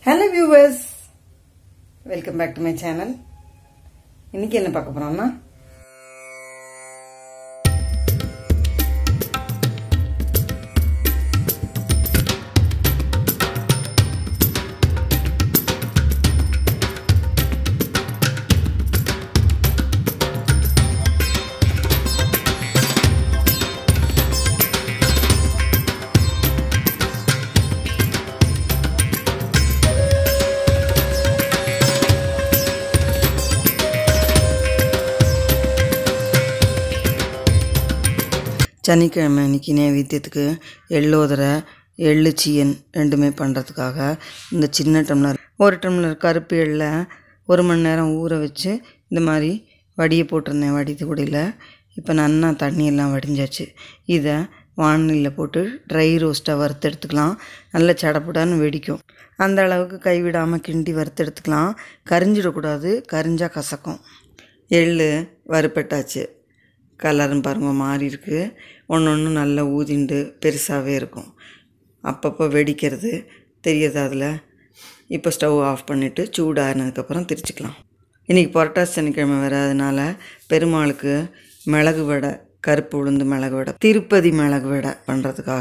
hello viewers welcome back to my channel இன்னைக்கு என்ன பார்க்க போறோம்னா சனிக்கிழமை இன்னைக்கு நைவேத்தியத்துக்கு எள்ளோதரை எள்ளு சீயன் ரெண்டுமே பண்ணுறதுக்காக இந்த சின்ன டம்ளர் ஒரு டம்ளர் கருப்பு எள்ளை ஒரு மணி நேரம் ஊற வச்சு இந்த மாதிரி வடியை போட்டிருந்தேன் வடித்து குடியில் இப்போ நன்னா தண்ணியெல்லாம் வடிஞ்சாச்சு இதை வானிலையில் போட்டு ட்ரை ரோஸ்ட்டாக வறுத்து எடுத்துக்கலாம் நல்ல சடப்புடான்னு வெடிக்கும் அந்த அளவுக்கு கைவிடாமல் கிண்டி வறுத்து எடுத்துக்கலாம் கரிஞ்சிடக்கூடாது கரிஞ்சால் கசக்கும் எள்ளு வறுப்பட்டாச்சு கலரும் பாருங்க மாறி இருக்கு ஒன்று ஒன்று நல்லா ஊதிண்டு பெருசாகவே இருக்கும் அப்பப்போ வெடிக்கிறது தெரியுது அதில் இப்போ ஸ்டவ் ஆஃப் பண்ணிவிட்டு சூடானதுக்கப்புறம் திரிச்சுக்கலாம் இன்றைக்கி புரட்டாசி சனிக்கிழமை வராதனால பெருமாளுக்கு மிளகு வடை கருப்பு உளுந்து மிளகு வடை திருப்பதி மிளகு வடை பண்ணுறதுக்காக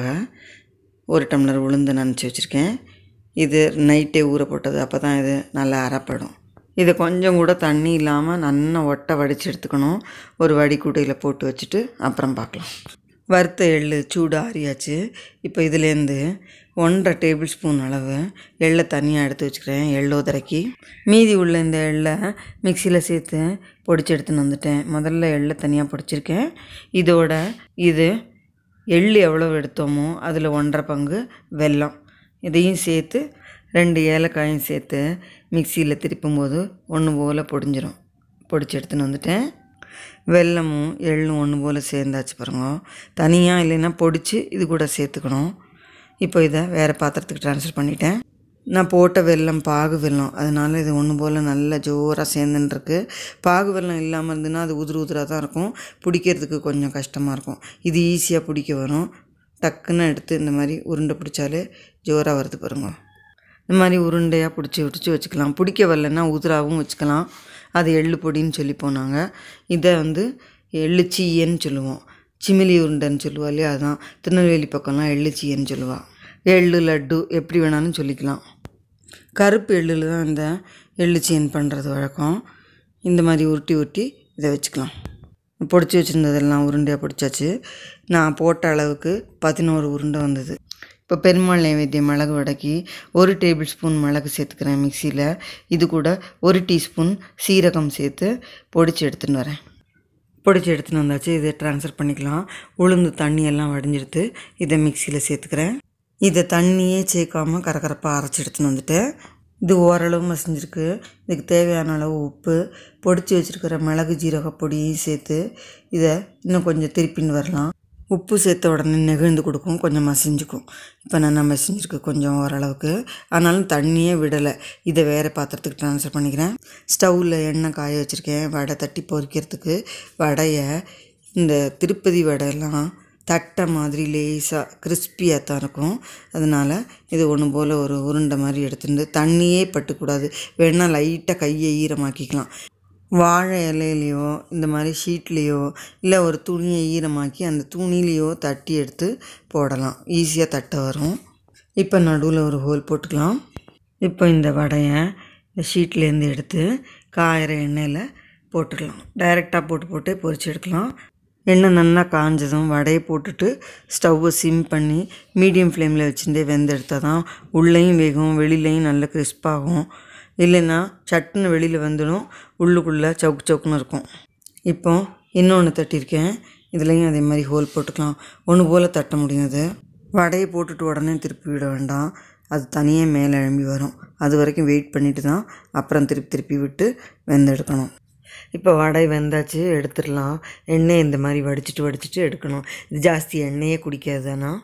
ஒரு டம்ளர் உளுந்து நினச்சி வச்சுருக்கேன் இது நைட்டே ஊற போட்டது அப்போ தான் இது நல்லா அரைப்படும் இதை கொஞ்சம் கூட தண்ணி இல்லாமல் நல்லா ஒட்டை வடித்து எடுத்துக்கணும் ஒரு வடிகூடையில் போட்டு வச்சுட்டு அப்புறம் பார்க்கலாம் வறுத்த எள்ளு சூடு ஆறியாச்சு இப்போ இதுலேருந்து ஒன்றரை டேபிள் ஸ்பூன் அளவு எள்ளை தனியாக எடுத்து வச்சுக்கிறேன் எள்ளோதரைக்கு மீதி உள்ள இந்த எள்ளை மிக்சியில் சேர்த்து பொடிச்சு எடுத்துன்னு வந்துட்டேன் முதல்ல எள்ளை தனியாக பொடிச்சிருக்கேன் இதோட இது எள்ளு எவ்வளோ எடுத்தோமோ அதில் ஒன்றரை பங்கு வெல்லம் இதையும் சேர்த்து ரெண்டு ஏலக்காயும் சேர்த்து மிக்சியில் திருப்பும்போது ஒன்று போல் பொடிஞ்சிரும் பொடிச்சு எடுத்துன்னு வந்துட்டேன் வெல்லமும் எள்ளும் ஒன்று போல் சேர்ந்தாச்சு பாருங்க தனியாக இல்லைன்னா பொடிச்சு இது கூட சேர்த்துக்கணும் இப்போ இதை வேறு பாத்திரத்துக்கு ட்ரான்ஸ்ஃபர் பண்ணிட்டேன் நான் போட்ட வெல்லம் பாகு வெல்லம் அதனால் இது ஒன்று போல் நல்லா ஜோராக சேர்ந்துன்ருக்கு பாகு வெல்லம் இல்லாமல் இருந்துன்னா அது உதிரு உதிராக தான் இருக்கும் பிடிக்கிறதுக்கு கொஞ்சம் கஷ்டமாக இருக்கும் இது ஈஸியாக பிடிக்க வரும் டக்குன்னு எடுத்து இந்த மாதிரி உருண்டை பிடிச்சாலே ஜோராக வருது பாருங்க இந்த மாதிரி உருண்டையாக பிடிச்சி பிடிச்சி வச்சுக்கலாம் பிடிக்க வரலன்னா உதிராகவும் வச்சுக்கலாம் அது எள்ளு பொடின்னு சொல்லி போனாங்க இதை வந்து எள்ளு சீயன்னு சொல்லுவோம் சிமிலி உருண்டைன்னு சொல்லுவா இல்லையா அதுதான் திருநெல்வேலி பக்கம்லாம் எள்ளு சீயன்னு சொல்லுவாள் எள்ளு லட்டு எப்படி வேணாலும் சொல்லிக்கலாம் கருப்பு எள்ளில் தான் இந்த எள்ளு சீயன் பண்ணுறது வழக்கம் இந்த மாதிரி உருட்டி உருட்டி இதை வச்சுக்கலாம் பொடிச்சு வச்சுருந்ததெல்லாம் உருண்டையாக பிடிச்சாச்சு நான் போட்ட அளவுக்கு பதினோரு உருண்டை வந்தது இப்போ பெருமாள் நைவேத்தியம் மிளகு வடைக்கு ஒரு டேபிள் ஸ்பூன் மிளகு சேர்த்துக்கிறேன் மிக்சியில் இது கூட ஒரு டீஸ்பூன் சீரகம் சேர்த்து பொடிச்சு எடுத்துன்னு வரேன் பொடிச்சு எடுத்துன்னு வந்தாச்சு இதை ட்ரான்ஸ்ஃபர் பண்ணிக்கலாம் உளுந்து தண்ணியெல்லாம் வடிஞ்செடுத்து இதை மிக்சியில் சேர்த்துக்கிறேன் இதை தண்ணியே சேர்க்காம கரகரப்பாக அரைச்சி எடுத்துன்னு வந்துட்டேன் இது ஓரளவு மசிஞ்சிருக்கு இதுக்கு தேவையான அளவு உப்பு பொடிச்சு வச்சுருக்கிற மிளகு ஜீரக பொடியும் சேர்த்து இதை இன்னும் கொஞ்சம் திருப்பின்னு வரலாம் உப்பு சேர்த்த உடனே நெகிழ்ந்து கொடுக்கும் கொஞ்சம் மசிஞ்சுக்கும் இப்போ நல்லா மசிஞ்சிருக்கு கொஞ்சம் ஓரளவுக்கு ஆனாலும் தண்ணியே விடலை இதை வேறு பாத்திரத்துக்கு ட்ரான்ஸ்ஃபர் பண்ணிக்கிறேன் ஸ்டவ்வில் எண்ணெய் காய வச்சுருக்கேன் வடை தட்டி பொரிக்கிறதுக்கு வடையை இந்த திருப்பதி வடையெல்லாம் தட்டை மாதிரி லேசாக கிறிஸ்பியாக தான் இருக்கும் அதனால் இது ஒன்று போல் ஒரு உருண்டை மாதிரி எடுத்துட்டு தண்ணியே பட்டுக்கூடாது வேணால் லைட்டாக கையை ஈரமாக்கிக்கலாம் வாழை இலையிலையோ இந்த மாதிரி ஷீட்லேயோ இல்லை ஒரு துணியை ஈரமாக்கி அந்த துணிலேயோ தட்டி எடுத்து போடலாம் ஈஸியாக தட்ட வரும் இப்போ நடுவில் ஒரு ஹோல் போட்டுக்கலாம் இப்போ இந்த வடையை இந்த ஷீட்லேருந்து எடுத்து காயிற எண்ணெயில் போட்டுடலாம் டைரெக்டாக போட்டு போட்டு பொரிச்சு எடுக்கலாம் எண்ணெய் நல்லா காஞ்சதும் வடையை போட்டுட்டு ஸ்டவ்வை சிம் பண்ணி மீடியம் ஃப்ளேமில் வச்சுட்டே வெந்தெடுத்தால் தான் உள்ளேயும் வேகும் வெளியிலையும் நல்ல கிறிஸ்பாகும் இல்லைன்னா சட்டுன்னு வெளியில் வந்துடும் உள்ளுக்குள்ளே சவுக்கு சவுக்குன்னு இருக்கும் இப்போ இன்னொன்று தட்டியிருக்கேன் இதுலேயும் அதே மாதிரி ஹோல் போட்டுக்கலாம் ஒன்று போல் தட்ட முடியாது வடையை போட்டுட்டு உடனே திருப்பி விட வேண்டாம் அது தனியாக மேலே எழும்பி வரும் அது வரைக்கும் வெயிட் பண்ணிட்டு தான் அப்புறம் திருப்பி திருப்பி விட்டு வெந்தெடுக்கணும் இப்போ வடை வெந்தாச்சு எடுத்துடலாம் எண்ணெய் இந்த மாதிரி வடிச்சிட்டு வடிச்சிட்டு எடுக்கணும் இது ஜாஸ்தி எண்ணெயே குடிக்காது ஆனால்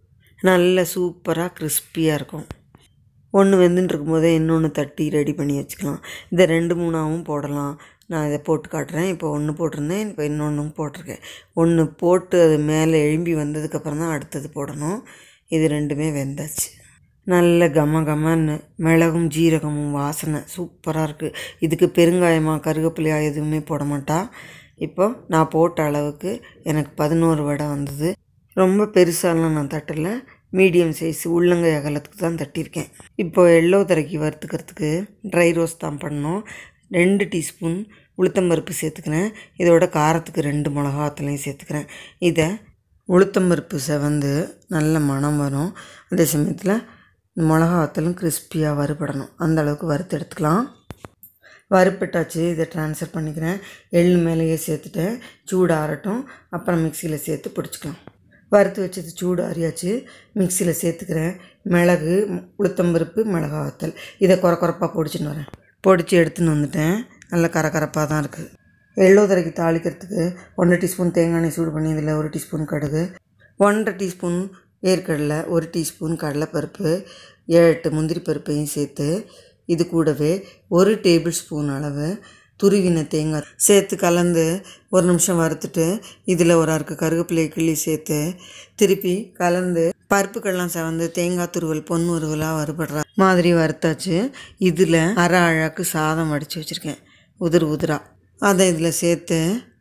நல்ல சூப்பராக கிறிஸ்பியாக இருக்கும் ஒன்று வெந்துட்டு இருக்கும்போதே இன்னொன்று தட்டி ரெடி பண்ணி வச்சுக்கலாம் இதை ரெண்டு மூணாவும் போடலாம் நான் இதை போட்டு காட்டுறேன் இப்போ ஒன்று போட்டிருந்தேன் இப்போ இன்னொன்றும் போட்டிருக்கேன் ஒன்று போட்டு அது மேலே எழும்பி வந்ததுக்கப்புறம் தான் அடுத்தது போடணும் இது ரெண்டுமே வெந்தாச்சு நல்ல கம கமன்னு மிளகும் ஜீரகமும் வாசனை சூப்பராக இருக்குது இதுக்கு பெருங்காயமாக கருவேப்பிலையா எதுவுமே போட மாட்டா இப்போ நான் போட்ட அளவுக்கு எனக்கு பதினோரு வடை வந்தது ரொம்ப பெருசாலாம் நான் தட்டல மீடியம் சைஸ் உள்ளங்கை அகலத்துக்கு தான் தட்டியிருக்கேன் இப்போ எள்ளோ தரைக்கு வறுத்துக்கிறதுக்கு ட்ரை ரோஸ்ட் தான் பண்ணோம் ரெண்டு டீஸ்பூன் உளுத்தம்பருப்பு சேர்த்துக்கிறேன் இதோட காரத்துக்கு ரெண்டு மிளகாத்தலையும் சேர்த்துக்கிறேன் இதை உளுத்தம்பருப்பு செவந்து நல்ல மணம் வரும் அதே சமயத்தில் மிளகா வத்தலும் கிறிஸ்பியாக வறுபடணும் அந்த அளவுக்கு வறுத்து எடுத்துக்கலாம் வறுப்பட்டாச்சு இதை ட்ரான்ஸ்ஃபர் பண்ணிக்கிறேன் எள் மேலேயே சேர்த்துட்டு சூடு ஆறட்டும் அப்புறம் மிக்சியில் சேர்த்து பிடிச்சிக்கலாம் வறுத்து வச்சது சூடு ஆறியாச்சு மிக்சியில் சேர்த்துக்கிறேன் மிளகு உளுத்தம்பருப்பு மிளகா வத்தல் இதை குறை குறைப்பாக பொடிச்சின்னு வரேன் பொடிச்சு எடுத்துன்னு வந்துட்டேன் நல்ல கரகரப்பாக தான் இருக்குது எள்ளோதரைக்கு தாளிக்கிறதுக்கு ஒன்றரை டீஸ்பூன் தேங்காய் எண்ணெய் சூடு பண்ணி இதில் ஒரு டீஸ்பூன் கடுகு ஒன்றரை டீஸ்பூன் வேர்க்கடலை ஒரு டீஸ்பூன் கடலைப்பருப்பு ஏழு எட்டு முந்திரி பருப்பையும் சேர்த்து இது கூடவே ஒரு டேபிள் ஸ்பூன் அளவு துருவின தேங்காய் சேர்த்து கலந்து ஒரு நிமிஷம் வறுத்துட்டு இதில் ஒரு அறுக்கு கருவேப்பிலை கிள்ளி சேர்த்து திருப்பி கலந்து பருப்புக்கெல்லாம் செவந்து தேங்காய் துருவல் பொன் உருவலாக வறுபடுற மாதிரி வறுத்தாச்சு இதில் அரை அழாக்கு சாதம் வடித்து வச்சுருக்கேன் உதிர் உதிரா அதை இதில் சேர்த்து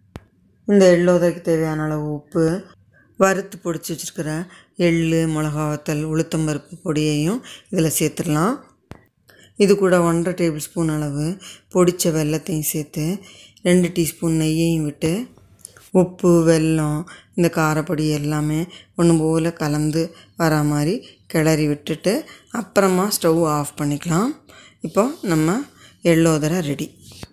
இந்த எள்ளோதைக்கு தேவையான அளவு உப்பு வறுத்து பொடிச்சு வச்சுருக்கிற எள் மிளகா வத்தல் உளுத்தம்பருப்பு பொடியையும் இதில் சேர்த்துடலாம் இது கூட ஒன்றரை டேபிள் ஸ்பூன் அளவு பொடித்த வெல்லத்தையும் சேர்த்து ரெண்டு டீஸ்பூன் நெய்யையும் விட்டு உப்பு வெல்லம் இந்த காரப்பொடி எல்லாமே ஒன்று போல் கலந்து வரா மாதிரி கிளறி விட்டுட்டு அப்புறமா ஸ்டவ் ஆஃப் பண்ணிக்கலாம் இப்போ நம்ம எள்ளோதரை ரெடி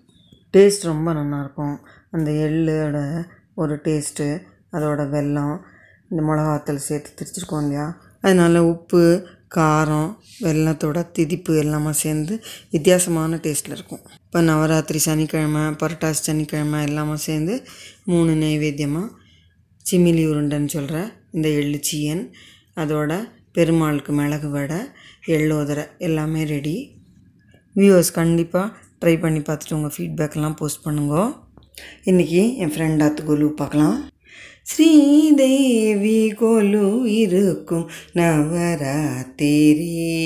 டேஸ்ட் ரொம்ப நல்லாயிருக்கும் அந்த எள்ளோட ஒரு டேஸ்ட்டு அதோட வெல்லம் இந்த மிளகாத்தல் சேர்த்து திரிச்சிருக்கோம் இல்லையா அதனால் உப்பு காரம் வெல்லத்தோட திதிப்பு எல்லாமே சேர்ந்து வித்தியாசமான டேஸ்ட்டில் இருக்கும் இப்போ நவராத்திரி சனிக்கிழமை புரட்டாசி சனிக்கிழமை எல்லாமே சேர்ந்து மூணு நைவேத்தியமாக சிமிலி உருண்டைன்னு சொல்கிற இந்த எள்ளுச்சியன் அதோட பெருமாளுக்கு மிளகு வடை எள்ளோதரை எல்லாமே ரெடி வியூவர்ஸ் கண்டிப்பாக ட்ரை பண்ணி பார்த்துட்டு உங்கள் ஃபீட்பேக்கெல்லாம் போஸ்ட் பண்ணுங்க இன்றைக்கி என் ஃப்ரெண்ட் ஆத்து கொலு பார்க்கலாம் ஸ்ரீதேவி கொலு இருக்கும் நவராத்திரி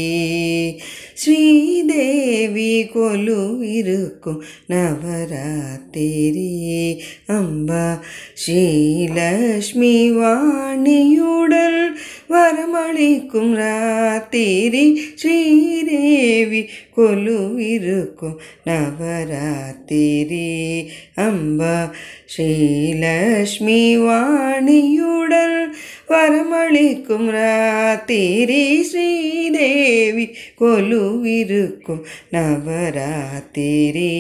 ஸ்ரீதேவி கொலு இருக்கும் நவராத்திரி அம்பா ஸ்ரீலக்ஷ்மி வாணியுடல் வரமளிக்கும் ராத்திரி ஸ்ரீதேவி கொலு இருக்கும் நவராத்திரி அம்பா ஸ்ரீலக்ஷ்மி வாணியுடல் வரமளிக்கும் ராத்திரி ஸ்ரீதேவி கொலுவிருக்கும் நவராத்திரி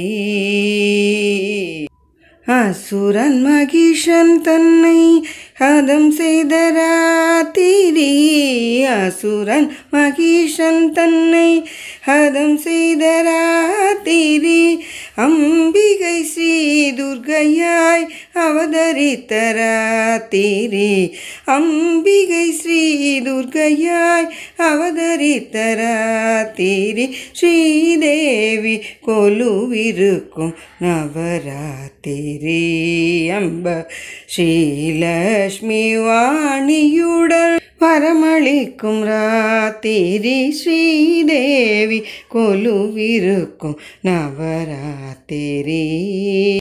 அசுரன் மகிஷன் தன்னை ஹதம் செய்த ராத்திரி அசுரன் மகிஷன் தன்னை ஹதம் செய்த ராத்திரி அம்பிகை ஸ்ரீ துர்கையாய் அவதரித்த ராத்திரி அம்பிகை ஸ்ரீ துர்கையாய் அவதரித்த ராத்திரி ஸ்ரீதேவி கொலுவிருக்கும் நவராத்திரி அம்ப ஸ்ரீலக்ஷ்மி வாணியுடல் வரமளிக்கும் ராத்திரி ஸ்ரீதேவி கொலுவிருக்கும் நவராத்திரி